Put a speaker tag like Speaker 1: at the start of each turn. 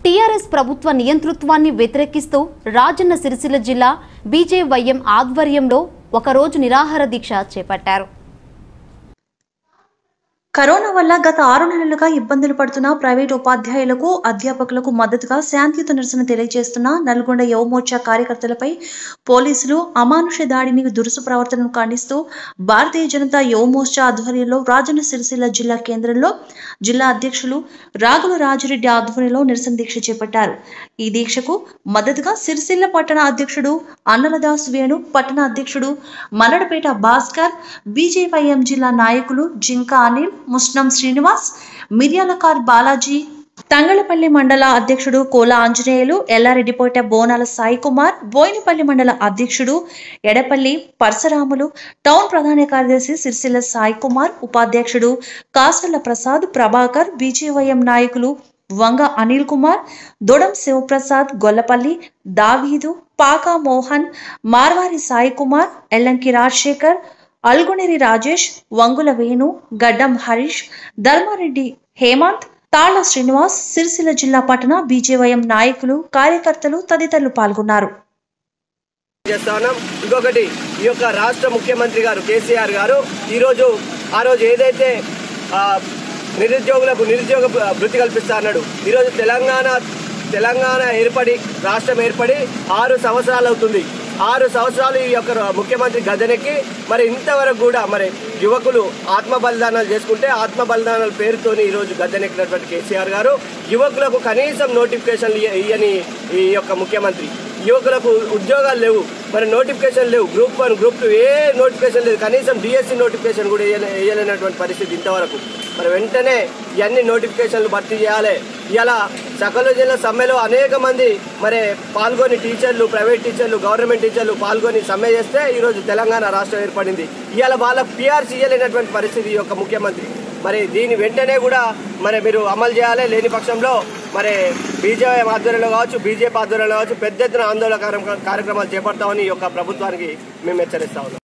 Speaker 1: TRS ప్రభుత్వ నియంతృత్వాన్ని వ్యతిరేకిస్తూ రాజన్న సిరిసిల్ల జిల్లా బీజేవైఎం ఆధ్వర్యంలో ఒకరోజు నిరాహార దీక్ష చేపట్టారు
Speaker 2: కరోనా వల్ల గత ఆరు నెలలుగా ఇబ్బందులు పడుతున్న ప్రైవేట్ ఉపాధ్యాయులకు అధ్యాపకులకు మద్దతుగా శాంతియుత నిరసన తెలియజేస్తున్న నల్గొండ యువమోర్చా కార్యకర్తలపై పోలీసులు అమానుష దాడిని దురుసు ప్రవర్తనను ఖండిస్తూ భారతీయ జనతా యువమోర్చా ఆధ్వర్యంలో రాజన్న సిరిసిల్ల జిల్లా కేంద్రంలో జిల్లా అధ్యక్షులు రాగుల రాజిరెడ్డి ఆధ్వర్యంలో నిరసన దీక్ష చేపట్టారు ఈ దీక్షకు మద్దతుగా సిరిసిల్ల పట్టణ అధ్యక్షుడు అన్నలదాస్ వేణు పట్టణ అధ్యక్షుడు మల్లడపేట భాస్కర్ బీజేవైఎం జిల్లా నాయకులు జింకా అనిల్ ముస్నం శ్రీనివాస్ మిర్యాలకార్ బాలాజీ తంగళపల్లి మండల అధ్యక్షుడు కోల ఆంజనేయులు ఎల్లారెడ్డిపేట బోనాల సాయి కుమార్ బోయినపల్లి మండల అధ్యక్షుడు ఎడపల్లి పరశురాములు టౌన్ ప్రధాన కార్యదర్శి సిరిసిల్ల సాయి కుమార్ ఉపాధ్యక్షుడు కాసర్ల ప్రసాద్ ప్రభాకర్ బీజేవైఎం నాయకులు వంగ అనిల్ కుమార్ దొడం శివప్రసాద్ గొల్లపల్లి దావీదు పాకా మోహన్ మార్వారి సాయి కుమార్ ఎల్లంకి రాజశేఖర్ అల్గునేరి రాజేష్ వంగుల వేణు గడ్డం హరీష్ ధర్మారెడ్డి హేమంత్ తాళ్ల శ్రీనివాస్ సిరిసిల్ల జిల్లా పట్టణ బీజేవైఎం నాయకులు కార్యకర్తలు తదితరులు పాల్గొన్నారు
Speaker 3: చేస్తా ఉన్నాం ఇంకొకటి ఈ యొక్క రాష్ట్ర ముఖ్యమంత్రి గారు కేసీఆర్ గారు ఈరోజు ఆ రోజు ఏదైతే ఆ, నిరుద్యోగులకు నిరుద్యోగ వృత్తి కల్పిస్తా అన్నాడు ఈరోజు తెలంగాణ తెలంగాణ ఏర్పడి రాష్ట్రం ఏర్పడి ఆరు సంవత్సరాలు అవుతుంది ఆరు సంవత్సరాలు ఈ యొక్క ముఖ్యమంత్రి గజనెక్కి మరి ఇంతవరకు కూడా మరి యువకులు ఆత్మ బలిదానాలు చేసుకుంటే ఆత్మ బలిదానాల పేరుతోని ఈరోజు గద్దెనెక్కినటువంటి కేసీఆర్ గారు యువకులకు కనీసం నోటిఫికేషన్లు ఇయ్య- ఇయ్యని ఈ యొక్క ముఖ్యమంత్రి యువకులకు ఉద్యోగాలు లేవు మరి నోటిఫికేషన్ లేవు గ్రూప్ వన్ గ్రూప్ టూ ఏ నోటిఫికేషన్ లేదు కనీసం డిఎస్సి నోటిఫికేషన్ కూడా వేయలే- వేయలేనటువంటి పరిస్థితి ఇంతవరకు మరి వెంటనే ఇవన్నీ నోటిఫికేషన్లు భర్తీ చేయాలి ఇలా సకల జిల్లా సమ్మెలో అనేక మంది మరి పాల్గొని టీచర్లు ప్రైవేట్ టీచర్లు గవర్నమెంట్ టీచర్లు పాల్గొని సమ్మె చేస్తే ఈరోజు తెలంగాణ రాష్ట్రం ఏర్పడింది ఇవాళ వాళ్ళ పిఆర్సీ ఇయ్యలేనటువంటి పరిస్థితి ఈ యొక్క ముఖ్యమంత్రి మరి దీని వెంటనే కూడా మరి మీరు అమలు చేయాలి లేని పక్షంలో మరి బీజేపీ ఆధ్వర్యంలో కావచ్చు బీజేపీ ఆధ్వర్యంలో కావచ్చు పెద్ద ఎత్తున ఆందోళన కార్యక్రమాలు చేపడతామని ఈ యొక్క ప్రభుత్వానికి మేము హెచ్చరిస్తా ఉన్నాం